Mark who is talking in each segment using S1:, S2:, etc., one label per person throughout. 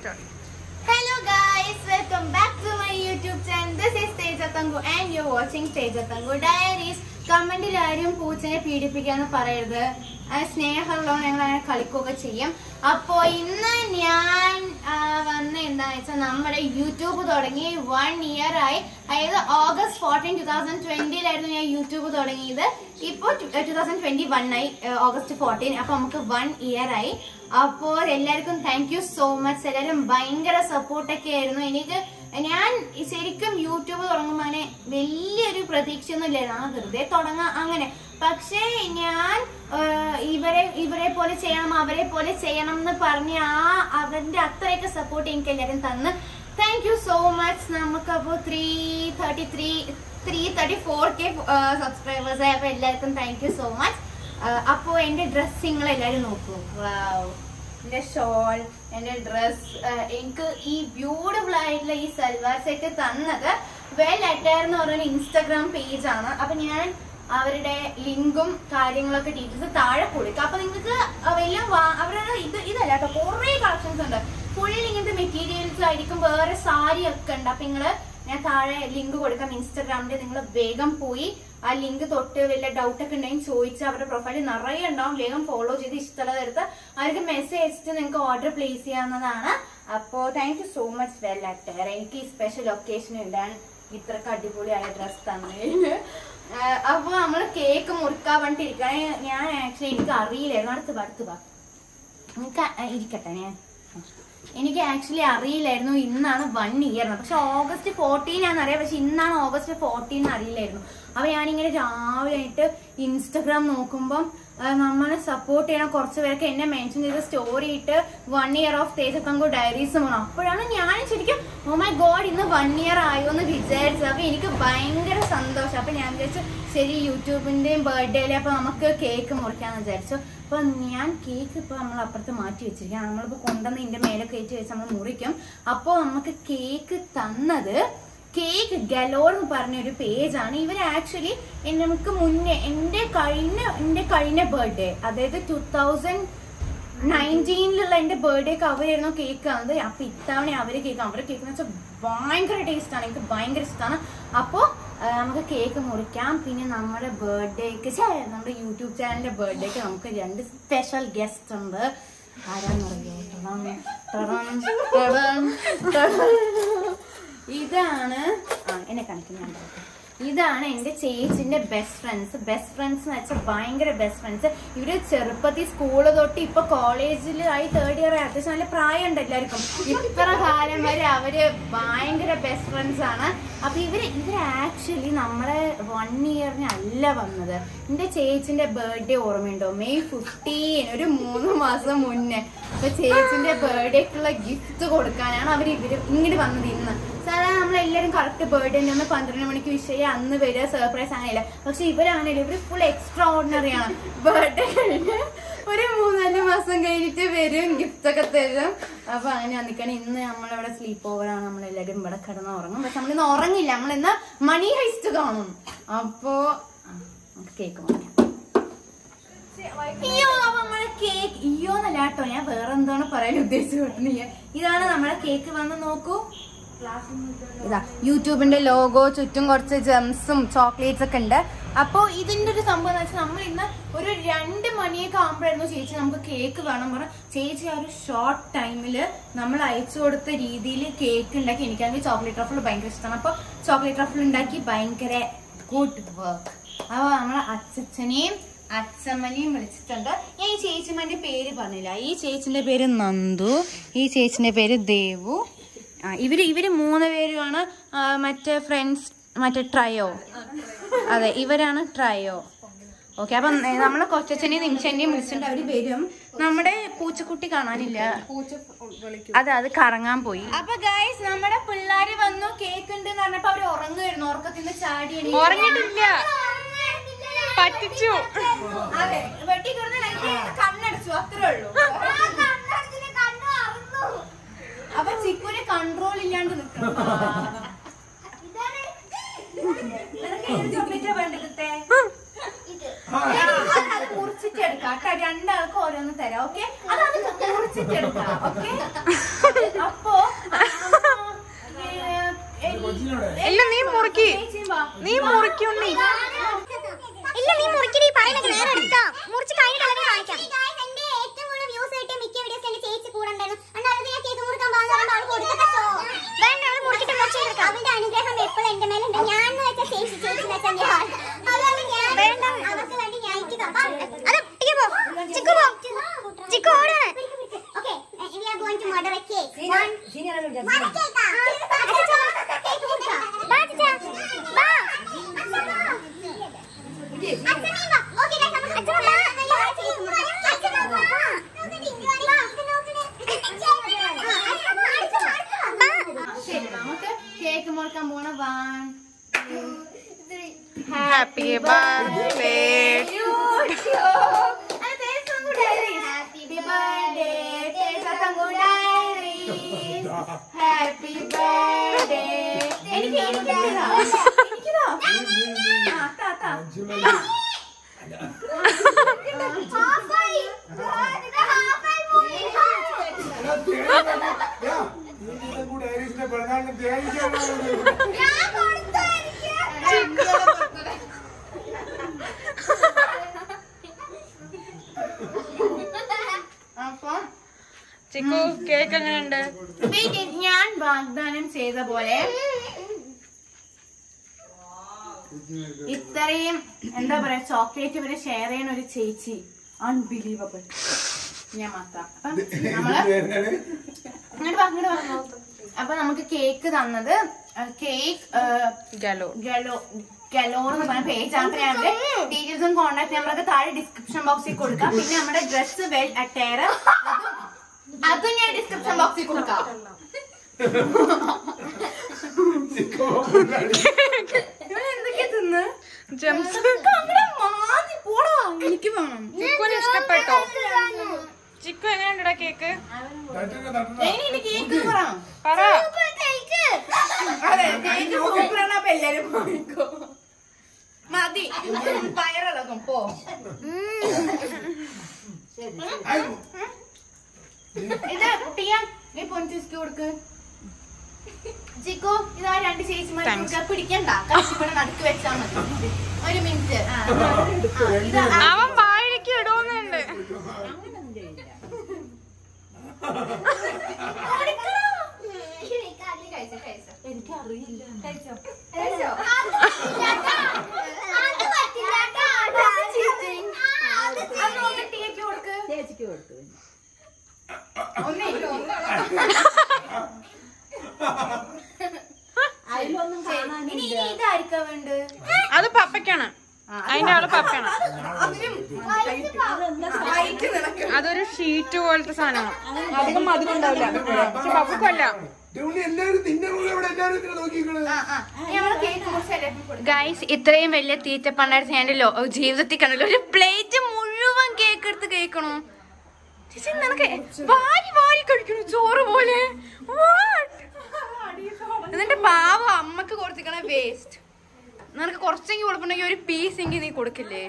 S1: start.
S2: Hello guys, welcome back to my YouTube channel. This is Tejatangu and you're watching Tejatangu Diaries. കമന്റിൽ ആരും പൂച്ചനെ പീഡിപ്പിക്കാന്ന് പറയരുത് അത് സ്നേഹമുള്ളവർ ഞങ്ങൾ അങ്ങനെ കളിക്കുകയൊക്കെ ചെയ്യും അപ്പോ ഇന്ന് ഞാൻ ആ, വന്ന എന്താന്ന് വെച്ചാൽ നമ്മുടെ യൂട്യൂബ് തുടങ്ങി വൺ ഇയർ ആയി അതായത് ഓഗസ്റ്റ് ഫോർട്ടീൻ ടൂ തൗസൻഡ് ട്വന്റിയിലായിരുന്നു ഞാൻ യൂട്യൂബ് തുടങ്ങിയത് ഇപ്പോൾ ടൂ തൗസൻഡ് ട്വന്റി വൺ ആയി ഓഗസ്റ്റ് ഫോർട്ടീൻ അപ്പൊ നമുക്ക് വൺ ഇയർ ആയി അപ്പോൾ എല്ലാവർക്കും താങ്ക് യു സോ മച്ച് എല്ലാവരും ഭയങ്കര സപ്പോർട്ടൊക്കെ ആയിരുന്നു എനിക്ക് ഞാൻ ശരിക്കും യൂട്യൂബ് തുടങ്ങുമ്പോൾ അങ്ങനെ വലിയൊരു പ്രതീക്ഷയൊന്നും ഇല്ലായിരുന്നു ആ വെറുതെ തുടങ്ങാം അങ്ങനെ പക്ഷേ ഞാൻ ആ, ഇവരെ ഇവരെ പോലെ ചെയ്യണം അവരെ പോലെ ചെയ്യണം എന്ന് പറഞ്ഞ ആ അവന്റെ അത്രയൊക്കെ സപ്പോർട്ട് എനിക്ക് എല്ലാവരും തന്ന് താങ്ക് യു സോ മച്ച് നമുക്കപ്പോ three thirty three three thirty four K subscribers ആയി അപ്പൊ എല്ലാവർക്കും താങ്ക് യു സോ മച്ച് അപ്പോ എന്റെ ഡ്രസ്സിങ്ങൾ എല്ലാരും നോക്കൂ വാവ് എന്റെ ഷോൾ എന്റെ ഡ്രസ് എനിക്ക് ഈ ബ്യൂട്ടിഫുൾ ആയിട്ടുള്ള ഈ സൽവാർ സെറ്റ് തന്നത് വെൽ അറ്റയർ എന്ന് പറയുന്ന ഇൻസ്റ്റാഗ്രാം പേജ് ആണ് അപ്പൊ ഞാൻ അവരുടെ ലിങ്കും കാര്യങ്ങളൊക്കെ ഡീറ്റെയിൽസ് താഴെ കൊടുക്കാം അപ്പൊ നിങ്ങൾക്ക് എല്ലാം വാ- അവരുടെ ഇത് ഇതല്ല കേട്ടോ കുറെ കളക്ഷൻസ് ഉണ്ട് ഫുൾ ഇങ്ങനത്തെ മെറ്റീരിയൽസ് ആയിരിക്കും വേറെ സാരി ഒക്കെ ഉണ്ട് അപ്പൊ നിങ്ങള് ഞാൻ താഴെ ലിങ്ക് കൊടുക്കാം ഇൻസ്റ്റാഗ്രാമിൽ നിങ്ങൾ വേഗം പോയി ആ ലിങ്ക് തൊട്ട് വല്ല ഡൗട്ട് ഒക്കെ ഉണ്ടെങ്കിൽ ചോദിച്ച് അവരുടെ പ്രൊഫൈലിൽ നിറയെ ഉണ്ടാവും വേഗം ഫോളോ ചെയ്ത് ഇഷ്ടമുള്ളത് എടുത്ത് അവർക്ക് മെസ്സേജ് അയച്ചിട്ട് നിങ്ങൾക്ക് ഓർഡർ പ്ലേസ് ചെയ്യാവുന്നതാണ് അപ്പോ thank you so much Well Attire എനിക്ക് ഈ സ്പെഷ്യൽ ഒക്കേഷൻ ഇടാൻ ഇത്രക്ക് അടിപൊളിയായ ഡ്രസ് തന്നതിന് ആഹ് അപ്പൊ നമ്മള് കേക്ക് മുറുക്കാൻ വേണ്ടിട്ടിരിക്കണേ ഞാൻ ആക്ച്വലി എനിക്ക് അറിയില്ലായിരുന്നു അടുത്ത് വാ അടുത്ത് വാ എനിക്ക് അ- ഇരിക്കട്ടെ ഞാൻ എനിക്ക് ആക്ച്വലി അറിയില്ലായിരുന്നു ഇന്നാണ് വൺ ഇയർ പക്ഷെ ഓഗസ്റ്റ് ഫോർട്ടീൻ ആണെന്നറിയാം പക്ഷെ ഇന്നാണ് ഓഗസ്റ്റ് ഫോർട്ടീൻ അറിയില്ലായിരുന്നു അപ്പൊ ഞാനിങ്ങനെ രാവിലെ ആയിട്ട് ഇൻസ്റ്റഗ്രാം നോക്കുമ്പം ആ, നമ്മളെ സപ്പോർട്ട് ചെയ്യണം കുറച്ച് പേർക്ക് എന്നെ മെൻഷൻ ചെയ്ത് സ്റ്റോറി ഇട്ട് one year of Thejathanku diaries പോകണം അപ്പോഴാണ് ഞാൻ ശരിക്കും ഓ മൈ ഗോഡ് ഇന്ന് വൺ ഇയർ ആയോ എന്ന് വിചാരിച്ചത് അപ്പൊ എനിക്ക് ഭയങ്കര സന്തോഷം അപ്പൊ ഞാൻ വിചാരിച്ചു ശരി യൂട്യൂബിന്റെയും ബർത്ത്ഡേയിലെ അപ്പൊ നമുക്ക് കേക്ക് മുറിക്കാന്ന് വിചാരിച്ചു അപ്പൊ ഞാൻ കേക്ക് ഇപ്പൊ നമ്മൾ അപ്പുറത്ത് മാറ്റി വെച്ചിരിക്കാം നമ്മളിപ്പോ കൊണ്ടുവന്ന് ഇതിന്റെ മേലെ കയറ്റി വെച്ച് നമ്മൾ മുറിക്കും അപ്പൊ നമുക്ക് കേക്ക് തന്നത് കേക്ക് ഗലോർ എന്ന് പറഞ്ഞ ഒരു പേജാണ് ഇവർ ആക്ച്വലി നമുക്ക് മുന്നേ എന്റെ കഴിഞ്ഞ എന്റെ കഴിഞ്ഞ ബർത്ത്ഡേ അതായത് ടൂ തൗസൻഡ് നയൻറ്റീനിലുള്ള എന്റെ ബർത്ത്ഡേ കവറായിരുന്നു കേക്ക് വന്നത് അപ്പൊ ഇത്തവണ അവര് കേക്ക് അവരുടെ കേക്ക് എന്ന് വെച്ചാൽ ഭയങ്കര ടേസ്റ്റ് ആണ് എനിക്ക് ഭയങ്കര ഇഷ്ടമാണ് അപ്പോ ആ, നമുക്ക് കേക്ക് മുറിക്കാം പിന്നെ നമ്മുടെ ബർത്ത്ഡേക്ക് നമ്മുടെ യൂട്യൂബ് ചാനലിന്റെ ബർത്ത്ഡേക്ക് നമുക്ക് രണ്ട് സ്പെഷ്യൽ ഗസ്റ്റ് ഉണ്ട് ആരാന്നറിയോ ടടം, ടടം, ടടം, ടടം. ഇതാണ് ആ എന്നെ കാണിക്കുന്നുണ്ട് ഇതാണ് എന്റെ ചേച്ചിന്റെ ബെസ്റ്റ് ഫ്രണ്ട്സ് ബെസ്റ്റ് ഫ്രണ്ട്സ് എന്ന് വെച്ചാൽ ഭയങ്കര ബെസ്റ്റ് ഫ്രണ്ട്സ് ഇവര് ചെറുപ്പത്തിൽ സ്കൂള് തൊട്ട് ഇപ്പൊ കോളേജിൽ ആയി തേർഡ് ഇയർ ആയി അത്യാവശ്യം നല്ല പ്രായമുണ്ട് എല്ലാവർക്കും ഇത്ര കാലം വരെ അവര് ഭയങ്കര ബെസ്റ്റ് ഫ്രണ്ട്സ് ആണ് അപ്പൊ ഇവര് ഇവര് ആക്ച്വലി നമ്മളെ വൺ ഇയറിന് അല്ല വന്നത് എന്റെ ചേച്ചിന്റെ ബർത്ത്ഡേ ഓർമ്മയുണ്ടോ മെയ് ഫിഫ്റ്റീൻ ഒരു മൂന്ന് മാസം മുന്നേ അപ്പൊ ചേച്ചിന്റെ ബർത്ത്ഡേക്കുള്ള ഗിഫ്റ്റ് കൊടുക്കാനാണ് അവർ ഇവര് ഇങ്ങോട്ട് വന്നത് ഇന്ന് സാധാരണ നമ്മളെല്ലാരും കറക്റ്റ് ബർത്ത്ഡേ ഒന്ന് പന്ത്രണ്ട് മണിക്ക് വിഷ് ചെയ്യുക അന്ന് വരിക സർപ്രൈസ് അങ്ങനെയില്ല പക്ഷെ ഇവരാണെങ്കിലും ഇവര് ഫുൾ എക്സ്ട്രാ ഓർഡിനറി ആണ് ബർത്ത്ഡേ കഴിഞ്ഞ് ഒരു മൂന്നാല് മാസം കഴിഞ്ഞിട്ട് വരും ഗിഫ്റ്റ് ഒക്കെ തരും അപ്പൊ അങ്ങനെ നിൽക്കണം ഇന്ന് നമ്മളിവിടെ സ്ലീപ്പ് ഓവറാണ് നമ്മളെല്ലാരും ഇവിടെ കിടന്ന് ഉറങ്ങും പക്ഷെ നമ്മളിന്ന് ഉറങ്ങില്ല നമ്മളിന്ന് മണി ഹൈസ്റ്റ് കാണും അപ്പോ ആ, നമുക്ക് കേക്ക് വാങ്ങിക്കാം അയ്യോ അപ്പൊ നമ്മളെ കേക്ക് അയ്യോ എന്നല്ല കേട്ടോ ഞാൻ വേറെ എന്താണ് പറയാൻ ഉദ്ദേശിച്ചു ഇതാണ് നമ്മളെ കേക്ക് വന്ന് നോക്കൂ ഇതാ യൂട്യൂബിന്റെ ലോഗോ ചുറ്റും കുറച്ച് ജംസും ചോക്ലേറ്റ്സ് ഒക്കെ ഉണ്ട് അപ്പോ ഇതിന്റെ ഒരു സംഭവം എന്ന് വെച്ചാൽ നമ്മൾ ഇന്ന് ഒരു രണ്ട് മണിയൊക്കെ ആകുമ്പോഴായിരുന്നു ചേച്ചി നമുക്ക് കേക്ക് വേണം പറഞ്ഞ ചേച്ചി ആ ഒരു ഷോർട്ട് ടൈമില് നമ്മൾ അയച്ചു കൊടുത്ത രീതിയിൽ കേക്ക് ഉണ്ടാക്കി എനിക്കാണെങ്കിൽ ചോക്ലേറ്റ് റഫിൾ ഭയങ്കര ഇഷ്ടമാണ് അപ്പൊ ചോക്ലേറ്റ് റഫിൾ ഉണ്ടാക്കി ഭയങ്കര ഗുഡ് വർക്ക് അപ്പൊ നമ്മളെ അച്ഛനെയും അച്ഛമ്മനെയും വിളിച്ചിട്ടുണ്ട് ഞാൻ ഈ ചേച്ചിമാന്റെ പേര് പറഞ്ഞില്ല ഈ ചേച്ചിന്റെ പേര് നന്ദു ഈ ചേച്ചിന്റെ പേര് ദേവു ആ ഇവര് ഇവര് മൂന്ന് പേരുമാണ് ആ, മറ്റേ ഫ്രണ്ട്സ് മറ്റേ ട്രയോ അതെ ഇവരാണ് ട്രയോ ഓക്കെ അപ്പം ഏ, നമ്മളെ കൊച്ചച്ഛനെയും നിമിഷന്റെയും വിളിച്ചിട്ടുണ്ട് അവര് വരും നമ്മുടെ പൂച്ചക്കുട്ടി കാണാനില്ല അതെ അത് കറങ്ങാൻ പോയി അപ്പൊ ഗൈസ് നമ്മുടെ പിള്ളേര് വന്നു കേക്ക് ഉണ്ട് എന്ന് പറഞ്ഞപ്പോ അവര് ഉറങ്ങുമായിരുന്നു ഉറക്കത്തിന് ചാടി എണീറ്റ്.
S1: ഉറങ്ങിയിട്ടില്ല.
S2: ഉറങ്ങുമായിരുന്നില്ല.
S1: പറ്റിച്ചു.
S2: അതെ വെട്ടി കിടന്ന് ലൈറ്റ് കണ്ണടച്ചു അത്രേ ഉള്ളൂ അപ്പൊ ചിക്കുനെ കൺട്രോൾ ഇല്ലാണ്ട് നിൽക്കണം ചോക്ലേറ്റ് വേണ്ടത്തെ അത് മുറിച്ചിട്ട് എടുക്കണം എടുക്കാം കേട്ടോ രണ്ടാൾക്കും ഓരോന്ന് തരാം ഓക്കെ അത് അത് മുറിച്ചിട്ടെടുക്കാം ഓക്കെ അപ്പോ
S1: ഇല്ല, നീ മുറുക്കി. നീ മുറിക്കുണ്ണി
S3: ഇല്ല നീ മുറിക്കടി പറയുന്നത് നേരെ എടുക്കാം മുറിച്ച് കഴിഞ്ഞിട്ട് അല്ലെങ്കിൽ കാണിക്കാം എന്റെ ഏറ്റവും കൂടുതൽ വ്യൂസ് കിട്ടിയ മിക്ക വീഡിയോസ് എന്റെ ചേച്ചി കൂടെ ഉണ്ടായിരുന്നു അന്നാലും ഞാൻ കേക്ക് മുറിക്കാൻ പോകുന്ന ആൾ കൊടുക്കട്ടോ വേണ്ട അത് മുറിക്കിട്ട് മുറിച്ചെടുക്കാം അവന്റെ അനുഗ്രഹം എപ്പോഴും എന്റെ മേലുണ്ട് ഞാൻ എന്ന് വെച്ച ചേച്ചി ചേച്ചി എന്ന് വെച്ച ഞാൻ അതുകൊണ്ട് ഞാൻ വേണ്ട അവർക്ക് വേണ്ടി ഞാൻ അത് ടിക്കറ്റ് പോ ചിക്കു പോ ചിക്കു ഓടാണ് okay we are going to murder a cake one one cake ആ കേക്ക് മുറിക്കാം ബാ ചിച്ചാ ബാ അച്ഛാ ബാ
S2: ശരി നമുക്ക് കേക്ക് മുറിക്കാൻ പോണ one
S1: happy birthday
S2: happy birthday എനിക്ക് എനിക്കിതാ എനിക്കിതാ ആ താ താ
S4: പിറന്നാളിന് തേടിക്കാണ്
S2: അപ്പൊ
S1: ചിക്കു കേക്ക് എങ്ങനെയുണ്ട്
S2: വീട്ടിൽ ഞാൻ വാഗ്ദാനം ചെയ്ത പോലെ ഇത്രയും എന്താ പറയാ ചോക്ലേറ്റ് വരെ ഷെയർ ചെയ്യുന്ന ഒരു ചേച്ചി അൺബിലീവബിൾ ഞാൻ മാത്രം അപ്പൊ നമ്മള് അങ്ങോട്ട് വാ, അങ്ങോട്ട് വാ. അപ്പൊ നമുക്ക് കേക്ക് തന്നത് കേക്ക്
S1: ഗലോ
S2: ഗലോ ഗലോർ എന്ന് പറഞ്ഞ പേജ് ആണ് ഞങ്ങളുടെ ഡീറ്റെയിൽസും കോൺടാക്ട് നമ്പറൊക്കെ താഴെ ഡിസ്ക്രിപ്ഷൻ ബോക്സിൽ കൊടുക്കാം പിന്നെ നമ്മുടെ ഡ്രസ് വെൽ അറ്റയർ അതും ഞാൻ ഡിസ്ക്രിപ്ഷൻ ബോക്സിൽ കൊടുക്കാം ഇവിടെ എന്തൊക്കെയാ തിന്ന്
S1: ജംസ്
S2: അങ്ങടെ മാതി പോടാ എനിക്ക് വേണം
S1: ചിക്കുവിന് ഇഷ്ടപ്പെട്ടോ ചിക്കു എങ്ങനെയുണ്ടടാ കേക്ക്
S2: ഇനി എനിക്ക് കേക്ക് പറ
S1: പറ
S2: അതെ കേക്ക് സൂപ്പറാണ് അപ്പൊ എല്ലാരും പോയിക്കോ മതി പയറിളകും പോ ഇത് ടിയ നീ പൊൻചിസ്ക്ക് കൊടുക്ക് ചിക്കു ഇതാ രണ്ട് ചേച്ചിമാർ
S1: Thanks.
S2: കൊടുക്ക. പിടിക്കണ്ട കഷ്ടപ്പെടെ നടുക്ക് വെച്ചാ മതി ഒരു മിനിറ്റ് ആ, ആ, ഇതാ ആ,
S1: അവൻ വായിലേക്ക് ഇടുന്നുണ്ട്
S2: കൊടുക്കടാ. കഴിച്ചോ, കഴിച്ചോ. കഴിച്ചോ. cheating. അത് നോക്ക് ടിയക്ക് കൊടുക്ക്. ഒന്നേ, ശരി. ഇനി ഇനി ഇതായിരിക്കാ വേണ്ടത്
S1: അത് പപ്പയ്ക്കാണ് അതിന്റെ ആള് പപ്പയാണ്
S2: വൈറ്റ് നിറക്ക്
S1: അതൊരു ഷീറ്റ് പോലത്തെ സാധനമാണ് അധികം മധുരം ഉണ്ടാവില്ല പക്ഷെ പപ്പക്കല്ല
S4: എല്ലാരും നിന്നെ പോലെ ഇവിടെ എല്ലാരും ഇങ്ങനെ നോക്കിക്കണത്
S2: ഗൈസ് ഇത്രയും വലിയ തീറ്റ പണ്ടായിരുന്നു ഞാൻ എന്റെ ലോ- ജീവിതത്തിൽ കണ്ടല്ലോ ഒരു പ്ലേറ്റ് മുഴുവൻ കേക്ക് എടുത്ത് കേൾക്കണു ചേച്ചി നിനക്ക് വാരി വാരി കഴിക്കണു ചോറ് പോലെ What? എന്നിട്ട് പാവം അമ്മക്ക് കൊടുത്തിക്കണ വേസ്റ്റ് നിനക്ക് കുറച്ചെങ്കിൽ കൊടുക്കണമെങ്കിൽ ഒരു പീസ് എങ്കിൽ നീ കൊടുക്കില്ലേ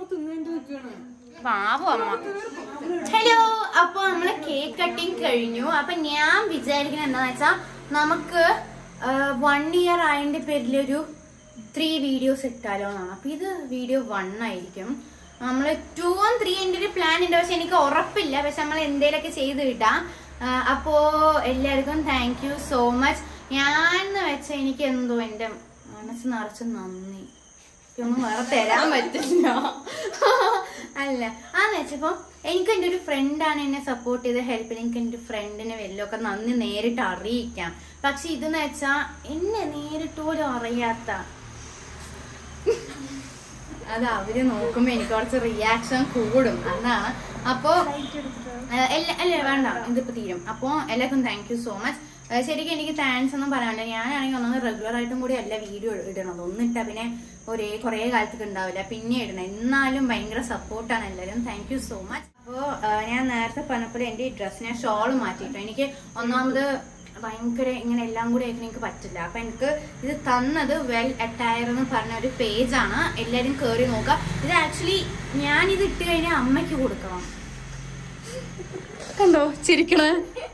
S2: പാവം അമ്മ ഹലോ അപ്പൊ നമ്മള് കേക്ക് കട്ടിങ് കഴിഞ്ഞു അപ്പൊ ഞാൻ വിചാരിക്കുന്നത് എന്താന്ന് വെച്ചാ നമുക്ക് വൺ ഇയർ ആയതിന്റെ പേരിലൊരു ത്രീ വീഡിയോസ് ഇട്ടാലോ എന്നാണ് അപ്പൊ ഇത് വീഡിയോ വൺ ആയിരിക്കും നമ്മള് ടൂവും ത്രീ എൻ്റെ ഒരു പ്ലാൻ ഉണ്ട് പക്ഷെ എനിക്ക് ഉറപ്പില്ല പക്ഷെ നമ്മൾ എന്തേലൊക്കെ ചെയ്ത് കിട്ടാം ആ, അപ്പോ എല്ലാവർക്കും താങ്ക് യു സോ മച്ച് ഞാൻ എന്ന് വെച്ചാൽ എനിക്ക് എന്തോ എന്റെ മനസ്സ് നിറച്ച് നന്ദി ഒന്നും വേറെ തരാൻ പറ്റില്ല അല്ല ആന്ന് വെച്ചപ്പോ എനിക്ക് എന്റെ ഒരു ഫ്രണ്ടാണ് എന്നെ സപ്പോർട്ട് ചെയ്ത് ഹെൽപ്പ് ചെയ്ത് എനിക്ക് എന്റെ ഫ്രണ്ടിനെ വല്ലതൊക്കെ നന്ദി നേരിട്ട് അറിയിക്കാം പക്ഷെ ഇതെന്ന് വെച്ചാ എന്നെ നേരിട്ട് പോലും അറിയാത്ത അത് അവര് നോക്കുമ്പോ എനിക്ക് കുറച്ച് റിയാക്ഷൻ കൂടും അതാണ് അപ്പോ ഏഹ്, എല്ലാ അല്ല വേണ്ട ഇതിപ്പോ തീരും അപ്പോ എല്ലാവർക്കും താങ്ക് യു സോ മച്ച് ശരിക്കും എനിക്ക് താങ്ക്സ് ഒന്നും പറയാനില്ല ഞാനാണെങ്കിൽ ഒന്നും റെഗുലർ ആയിട്ടും കൂടി അല്ല വീഡിയോ ഇടണത് ഒന്നിട്ടാ പിന്നെ ഒരേ കുറേ കാലത്തേക്ക് ഉണ്ടാവില്ല പിന്നെ ഇടണം എന്നാലും ഭയങ്കര സപ്പോർട്ടാണ് എല്ലാവരും താങ്ക് യു സോ മച്ച് അപ്പോ ഏഹ്, ഞാൻ നേരത്തെ പറഞ്ഞപ്പോൾ എന്റെ ഈ ഡ്രസ് ഞാൻ ഷോൾ മാറ്റിയിട്ടു എനിക്ക് ഒന്നാമത് ഭയങ്കര ഇങ്ങനെ എല്ലാം കൂടെ ആയിട്ട് എനിക്ക് പറ്റില്ല അപ്പൊ എനിക്ക് ഇത് തന്നത് വെൽ അറ്റയർ എന്ന് പറഞ്ഞ ഒരു പേജാണ് എല്ലാരും കേറി നോക്കുക ഇത് ആക്ച്വലി ഞാൻ ഇത് ഇട്ട് കഴിഞ്ഞാൽ അമ്മയ്ക്ക് കൊടുക്കണം
S1: കണ്ടോ ചിരിക്കണേ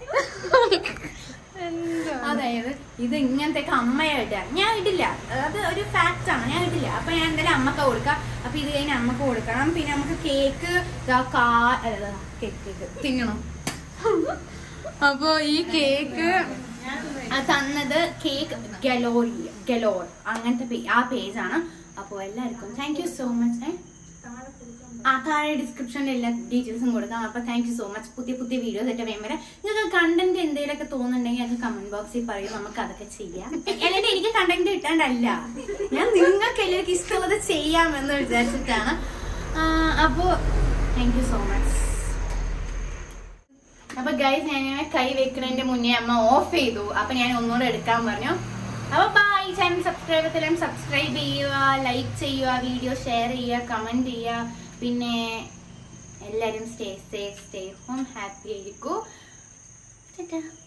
S2: അതായത് ഇത് ഇങ്ങനത്തെ അമ്മയായിട്ട് ഞാൻ ഇടില്ല അത് ഒരു ഫാക്ട് ആണ് ഞാൻ ഇടില്ല അപ്പൊ ഞാൻ എന്തായാലും അമ്മക്ക് കൊടുക്കാം അപ്പൊ ഇത് കഴിഞ്ഞ് അമ്മക്ക് കൊടുക്കണം പിന്നെ നമുക്ക് കേക്ക് കേക്ക് തിന്നണം
S1: അപ്പൊ ഈ കേക്ക്
S2: അത് തന്നത് കേക്ക് ഗലോറി ഗലോർ അങ്ങനത്തെ പേ- ആ പേജാണ് അപ്പോൾ എല്ലാവർക്കും താങ്ക് യു സോ മച്ച് ആ താഴെ ഡിസ്ക്രിപ്ഷനിൽ എല്ലാ ഡീറ്റെയിൽസും കൊടുക്കാം അപ്പൊ താങ്ക് യു സോ മച്ച് പുതിയ പുതിയ വീഡിയോസ് ഒക്കെ വേഗം വരാം നിങ്ങൾക്ക് കണ്ടന്റ് എന്തെങ്കിലുമൊക്കെ തോന്നുന്നുണ്ടെങ്കിൽ അത് കമന്റ് ബോക്സിൽ പറയും നമുക്ക് അതൊക്കെ ചെയ്യാം അല്ലെങ്കിൽ എനിക്ക് കണ്ടന്റ് കിട്ടാണ്ടല്ല ഞാൻ നിങ്ങൾക്ക് എല്ലാവർക്കും ഇഷ്ടമുള്ളത് ചെയ്യാമെന്ന് വിചാരിച്ചിട്ടാണ് ആ, അപ്പോ താങ്ക് യു സോ മച്ച് അപ്പൊ ഗൈസ് ഞാൻ ഇങ്ങനെ കൈ വെക്കുന്നതിന്റെ മുന്നേ അമ്മ ഓഫ് ചെയ്തു അപ്പൊ ഞാൻ ഒന്നുകൂടെ എടുക്കാൻ പറഞ്ഞു അപ്പൊ ബൈ ചാനൽ സബ്സ്ക്രൈബ് ചെയ്തെല്ലാം സബ്സ്ക്രൈബ് ചെയ്യുക ലൈക്ക് ചെയ്യുക വീഡിയോ ഷെയർ ചെയ്യുക കമന്റ് ചെയ്യുക പിന്നെ എല്ലാരും stay safe stay home happy ആയിരിക്കും